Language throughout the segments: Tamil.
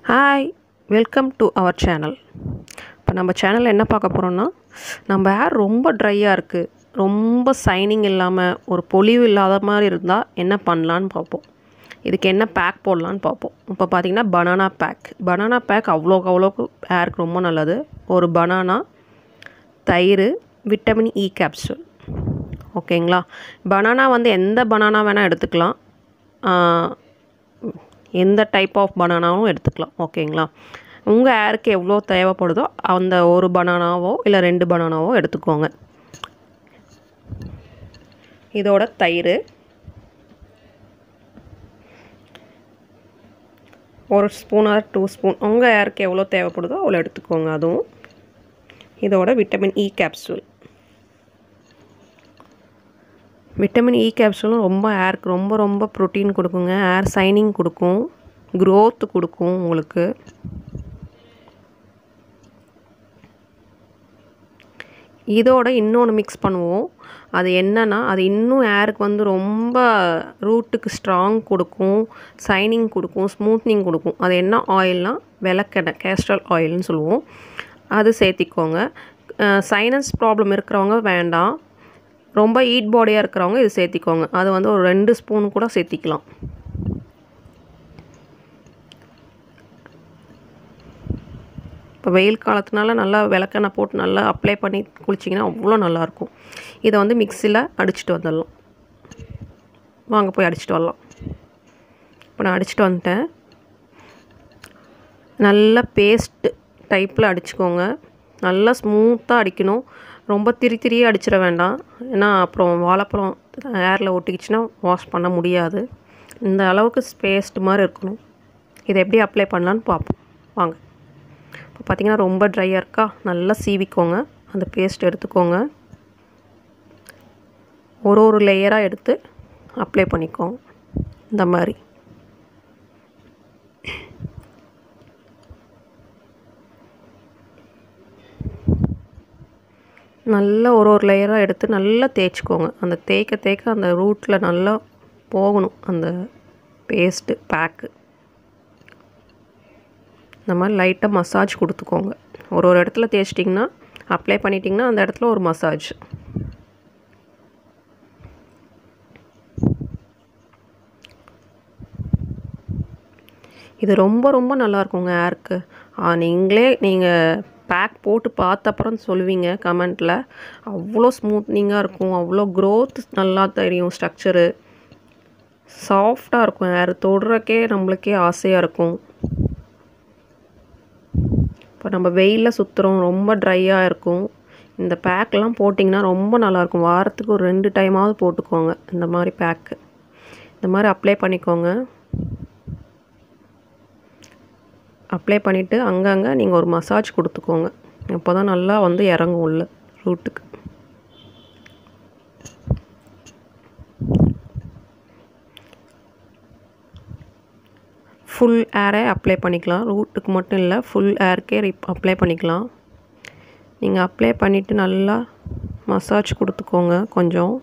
hi welcome to our channel இப்போ நம்ம சேனலில் என்ன பார்க்க போகிறோம்னா நம்ம ஹேர் ரொம்ப ட்ரையாக இருக்குது ரொம்ப சைனிங் இல்லாமல் ஒரு பொலிவு இல்லாத மாதிரி இருந்தால் என்ன பண்ணலான்னு பார்ப்போம் இதுக்கு என்ன பேக் போடலான்னு பார்ப்போம் இப்போ பார்த்தீங்கன்னா பனானா பேக் பனானா பேக் அவ்வளோக்கு அவ்வளோக்கு ஹேருக்கு ரொம்ப நல்லது ஒரு பனானா தயிர் விட்டமின் இ கேப்சூல் ஓகேங்களா பனானா வந்து எந்த பனானா வேணால் எடுத்துக்கலாம் ஆஹ், எந்த டைப் ஆஃப் பனானாவும் எடுத்துக்கலாம் ஓகேங்களா உங்கள் ஹேருக்கு எவ்வளோ தேவைப்படுதோ அந்த ஒரு பனானாவோ இல்லை ரெண்டு பனானாவோ எடுத்துக்கோங்க இதோட தயிர் ஒரு ஸ்பூன் ஆர் டூ ஸ்பூன் உங்கள் ஹேருக்கு எவ்வளோ தேவைப்படுதோ அவ்வளோ எடுத்துக்கோங்க அதுவும் இதோட vitamin E capsule vitamin E கேப்சூலும் ரொம்ப ஹேருக்கு ரொம்ப ரொம்ப ப்ரோட்டீன் கொடுக்குங்க ஹேர் சைனிங் கொடுக்கும் growth கொடுக்கும் உங்களுக்கு இதோட இன்னொன்று மிக்ஸ் பண்ணுவோம் அது என்னன்னா அது இன்னும் ஹேருக்கு வந்து ரொம்ப ரூட்டுக்கு ஸ்ட்ராங் கொடுக்கும் சைனிங் கொடுக்கும் ஸ்மூத்னிங் கொடுக்கும் அது என்ன ஆயில்னால் விளக்கெண்ணெய் கேஸ்ட்ரல் ஆயில்னு சொல்லுவோம் அது சேர்த்திக்கோங்க சைனஸ் ப்ராப்ளம் இருக்கிறவங்க வேண்டாம் ரொம்ப ஈட் பாடியாக இருக்கிறவங்க இது சேர்த்திக்கோங்க அது வந்து ஒரு ரெண்டு ஸ்பூன் கூட சேர்த்திக்கலாம் இப்போ வெயில் காலத்துனால நல்லா விளக்கெண்ணெய் போட்டு நல்லா அப்ளை பண்ணி குளிச்சிங்கன்னா அவ்வளோ நல்லாயிருக்கும் இதை வந்து மிக்சியில் அடிச்சுட்டு வந்துடலாம் வாங்க போய் அடிச்சுட்டு வரலாம் இப்போ நான் அடிச்சுட்டு வந்துட்டேன் நல்ல பேஸ்ட் டைப்பில் அடிச்சுக்கோங்க நல்லா ஸ்மூத்தாக அடிக்கணும் ரொம்ப திரி திரியே அடிச்சிட வேண்டாம் ஏன்னா அப்புறம் வாழைப்பழம் ஏரில் ஒட்டிக்கிச்சுன்னா வாஷ் பண்ண முடியாது இந்த அளவுக்கு பேஸ்ட் மாதிரி இருக்கணும் இதை எப்படி அப்ளை பண்ணலான்னு பார்ப்போம் வாங்க இப்போ பார்த்தீங்கன்னா ரொம்ப ட்ரையாக இருக்கா நல்லா சீவிக்கோங்க அந்த பேஸ்ட் எடுத்துக்கோங்க ஒரு ஒரு லேயராக எடுத்து அப்ளை பண்ணிக்கோங்க இந்த மாதிரி நல்லா ஒரு ஒரு லேயராக எடுத்து நல்லா தேய்ச்சிக்கோங்க அந்த தேய்க்க தேய்க்க அந்த ரூட்டில் நல்லா போகணும் அந்த பேஸ்ட்டு பேக்கு இந்த மாதிரி லைட்டாக மசாஜ் கொடுத்துக்கோங்க ஒரு ஒரு இடத்துல தேய்ச்சிட்டிங்கன்னா அப்ளை பண்ணிட்டிங்கன்னா அந்த இடத்துல ஒரு மசாஜ் இது ரொம்ப ரொம்ப நல்லா இருக்குங்க ஹேருக்கு நீங்களே நீங்கள் பேக் போட்டு பார்த்த அப்புறம் சொல்லுவீங்க கமெண்ட்டில் அவ்வளோ ஸ்மூத்னிங்காக இருக்கும் அவ்வளோ growth நல்லா தெரியும் ஸ்ட்ரக்சரு சாஃப்டாக இருக்கும் ஹேர் தொடுறக்கே நம்மளுக்கே ஆசையாக இருக்கும் இப்போ நம்ம வெயிலில் சுற்றுறோம் ரொம்ப ட்ரையாக இருக்கும் இந்த பேக்கெலாம் போட்டிங்கன்னா ரொம்ப நல்லாயிருக்கும் வாரத்துக்கு ஒரு ரெண்டு டைமாவது போட்டுக்கோங்க இந்த மாதிரி பேக்கு இந்த மாதிரி அப்ளை பண்ணிக்கோங்க அப்ளை பண்ணிவிட்டு அங்கங்கே நீங்கள் ஒரு மசாஜ் கொடுத்துக்கோங்க அப்போ தான் நல்லா வந்து இறங்கும் உள்ள ரூட்டுக்கு ஃபுல் ஏரே அப்ளை பண்ணிக்கலாம் ரூட்டுக்கு மட்டும் இல்லை ஃபுல் ஏர்க்கே அப்ளை பண்ணிக்கலாம் நீங்கள் அப்ளை பண்ணிவிட்டு நல்லா மசாஜ் கொடுத்துக்கோங்க கொஞ்சம்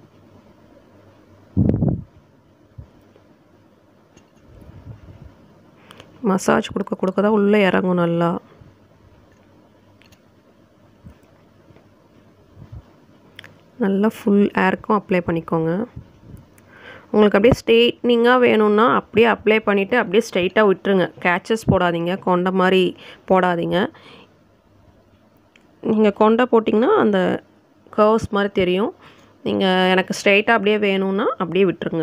மசாஜ் கொடுக்க கொடுக்க தான் உள்ளே இறங்கும் நல்லா நல்லா ஃபுல் ஏருக்கும் அப்ளை பண்ணிக்கோங்க உங்களுக்கு அப்படியே ஸ்ட்ரெயிட்னிங்காக வேணும்னா அப்படியே அப்ளை பண்ணிவிட்டு அப்படியே ஸ்ட்ரைட்டாக விட்டுருங்க கேச்சஸ் போடாதீங்க கொண்ட மாதிரி போடாதீங்க நீங்கள் கொண்டை போட்டிங்கன்னா அந்த கர்வ்ஸ் மாதிரி தெரியும் நீங்கள் எனக்கு ஸ்ட்ரைட்டாக அப்படியே வேணும்னா அப்படியே விட்டுருங்க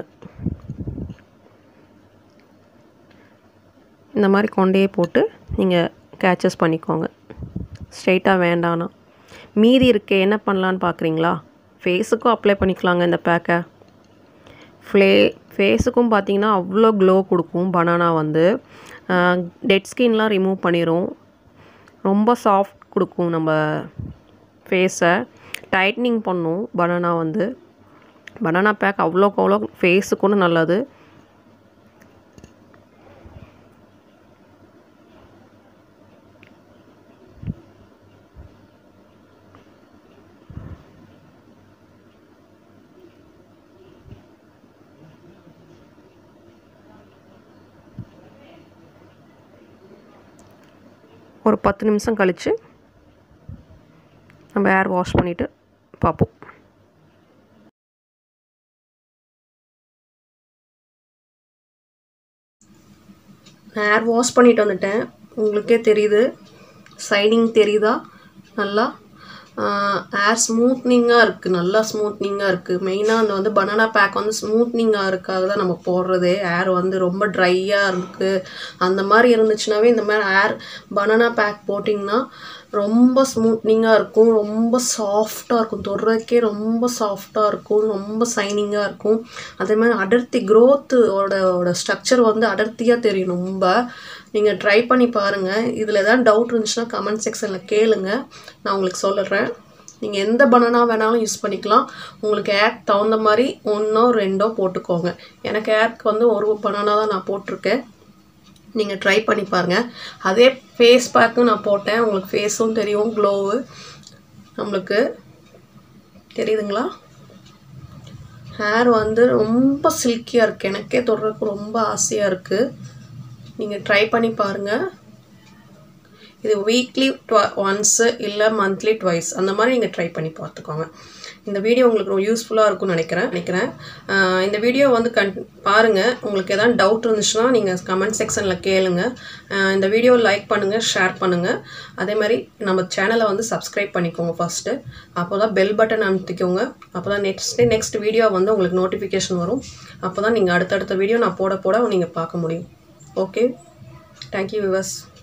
இந்த மாதிரி கொண்டையே போட்டு நீங்கள் கேச்சஸ் பண்ணிக்கோங்க ஸ்ட்ரைட்டாக வேண்டானா மீதி இருக்கே என்ன பண்ணலான்னு பார்க்குறீங்களா ஃபேஸுக்கும் அப்ளை பண்ணிக்கலாங்க இந்த பேக்கை ஃப்ளே ஃபேஸுக்கும் பார்த்தீங்கன்னா அவ்வளோ க்ளோ கொடுக்கும் பனானா வந்து டெட் ஸ்கின்லாம் ரிமூவ் பண்ணிடும் ரொம்ப சாஃப்ட் கொடுக்கும் நம்ம ஃபேஸை டைட்னிங் பண்ணும் பனானா வந்து பனானா பேக் அவ்வளோக்கு அவ்வளோ ஃபேஸுக்கும் நல்லது ஒரு பத்து நிமிஷம் கழித்து நம்ம ஏர் வாஷ் பண்ணிவிட்டு பார்ப்போம் நான் ஏர் வாஷ் பண்ணிட்டு வந்துட்டேன் உங்களுக்கே தெரியுது சைனிங் தெரியுதா நல்லா ஏர் ஸ்மூத்னிங்காக இருக்குது நல்லா ஸ்மூத்னிங்காக இருக்குது மெயினாக அந்த வந்து பனானா பேக் வந்து ஸ்மூத்னிங்காக இருக்காக தான் நம்ம போடுறதே ஏர் வந்து ரொம்ப ட்ரையாக இருக்குது அந்த மாதிரி இருந்துச்சுனாவே இந்த மாதிரி ஏர் பனானா பேக் போட்டிங்கன்னா ரொம்ப ஸ்மூத்னிங்காக இருக்கும் ரொம்ப சாஃப்டாக இருக்கும் தொடுறதுக்கே ரொம்ப சாஃப்டாக இருக்கும் ரொம்ப சைனிங்காக இருக்கும் அதே மாதிரி அடர்த்தி க்ரோத்தோட ஸ்ட்ரக்சர் வந்து அடர்த்தியாக தெரியும் ரொம்ப நீங்கள் ட்ரை பண்ணி பாருங்கள் இதில் எதாவது டவுட் இருந்துச்சுன்னா கமெண்ட் செக்ஷனில் கேளுங்க நான் உங்களுக்கு சொல்லுறேன் நீங்கள் எந்த பனானா வேணாலும் யூஸ் பண்ணிக்கலாம் உங்களுக்கு ஏக் தகுந்த மாதிரி ஒன்றோ ரெண்டோ போட்டுக்கோங்க எனக்கு ஏக் வந்து ஒரு பனானா தான் நான் போட்டிருக்கேன் நீங்கள் ட்ரை பண்ணி பாருங்கள் அதே ஃபேஸ் பேக்கும் நான் போட்டேன் உங்களுக்கு ஃபேஸும் தெரியும் க்ளோவு நம்மளுக்கு தெரியுதுங்களா ஹேர் வந்து ரொம்ப சில்கியாக இருக்குது எனக்கே தொடுறதுக்கு ரொம்ப ஆசையாக இருக்குது நீங்கள் ட்ரை பண்ணி பாருங்கள் இது வீக்லி ட்வ ஒன்ஸு இல்லை மந்த்லி ட்வைஸ் அந்த மாதிரி நீங்கள் ட்ரை பண்ணி பார்த்துக்கோங்க இந்த வீடியோ உங்களுக்கு ரொம்ப யூஸ்ஃபுல்லாக இருக்கும்னு நினைக்கிறேன் நினைக்கிறேன் ஆஹ் இந்த வீடியோ வந்து கன் பாருங்கள் உங்களுக்கு எதாவது டவுட் இருந்துச்சுன்னா நீங்கள் கமெண்ட் செக்ஷனில் கேளுங்க ஆஹ் இந்த வீடியோ லைக் பண்ணுங்கள் ஷேர் பண்ணுங்கள் அதே மாதிரி நம்ம சேனலை வந்து சப்ஸ்கிரைப் பண்ணிக்கோங்க ஃபஸ்ட்டு அப்போ தான் பெல் பட்டன் அமுத்திக்கோங்க அப்போ தான் நெக்ஸ்ட் நெக்ஸ்ட் வீடியோ வந்து உங்களுக்கு நோட்டிஃபிகேஷன் வரும் அப்போ தான் நீங்கள் அடுத்தடுத்த வீடியோ நான் போட போட நீங்கள் பார்க்க முடியும் ஓகே தேங்க்யூ விவர்ஸ்